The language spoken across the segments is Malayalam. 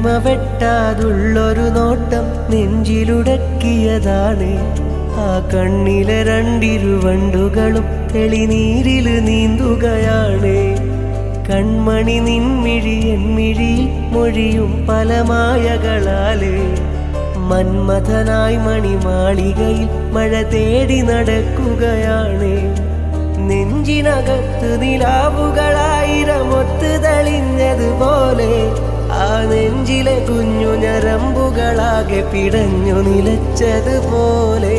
കണ്ണിമ വെട്ടാതുള്ളൊരു നോട്ടം നെഞ്ചിലുടക്കിയതാണ് ആ കണ്ണിലെ രണ്ടിരുവണ്ടുകളും തെളിനീരില് നീന്തുകയാണ് കൺമണി നിൻമിഴി എന്മിഴി മൊഴിയും പല മായകളാല് മന്മഥനായി മണിമാളികയിൽ മഴ തേടി നടക്കുകയാണ് നെഞ്ചിനകത്ത് നിലാവുകളായിരമൊത്ത് തെളിഞ്ഞതുപോലെ ആ നെഞ്ചിലെ കുഞ്ഞു ഞരമ്പുകളാകെ പിടഞ്ഞു നിലച്ചതുപോലെ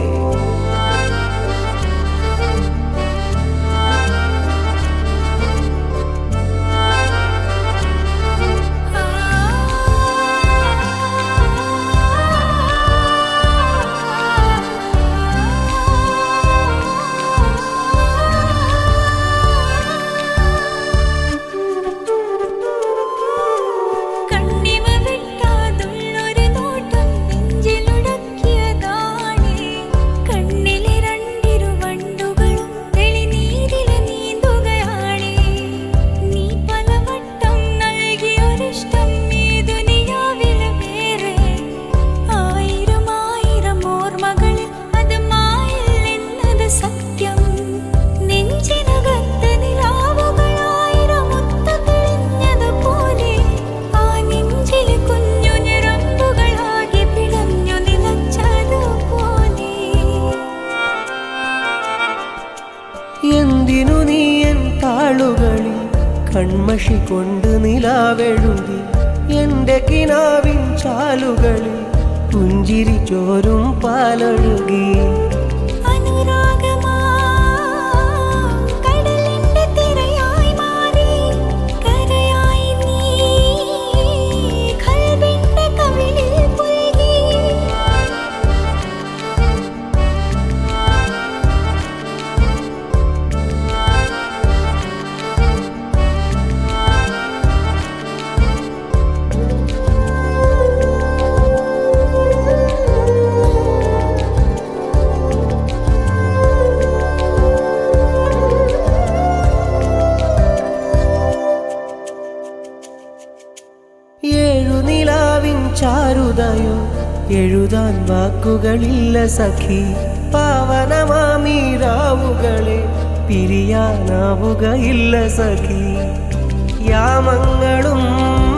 കണ്ണിമ വെട്ടാതുള്ളൊരു നോട്ടം നെഞ്ചിലുടക്കിയതാണ് കണ്ണിലെ രണ്ടിരുവണ്ടുകളും തെളിനീരില് നീന്തുകയാണ് നീ പലവട്ടം നൽകിയൊരിഷ്ടം ഈ ദുനിയാവില് വേറെ ആയിരം ആയിരം ഓർമ്മകളിൽ അത് മായില്ലെന്നത് സത്യം നെഞ്ചിനകത്ത് നിലാവുകളായിരം ഒത്തു തെളിഞ്ഞതുപോലെ ആ നെഞ്ചിലെ കുഞ്ഞു ഞരമ്പുകളാകെ പിടഞ്ഞു നിലച്ചതുപോലെ എന്തിനു നീ എൻ താളുകളിൽ കൺമഷി കൊണ്ട് നിലാവെഴുതി എന്റെ കിനാവിൻ ചാലുകളിൽ പുഞ്ചിരി ചോരും പാലൊഴുകി അനുരാഗമാ കടലിന്റെ തിരയായി മാറി കരയായി നീ കൽവിന്റെ കവിളിൽ പുൽകി ഏഴു നിലാവിൻ ചാരുതയോ എഴുതാൻ വാക്കുകളില്ല സഖി പാവനമാമീരാവുകളെ പിരിയാനാവുകയില്ല സഖി യാമങ്ങളും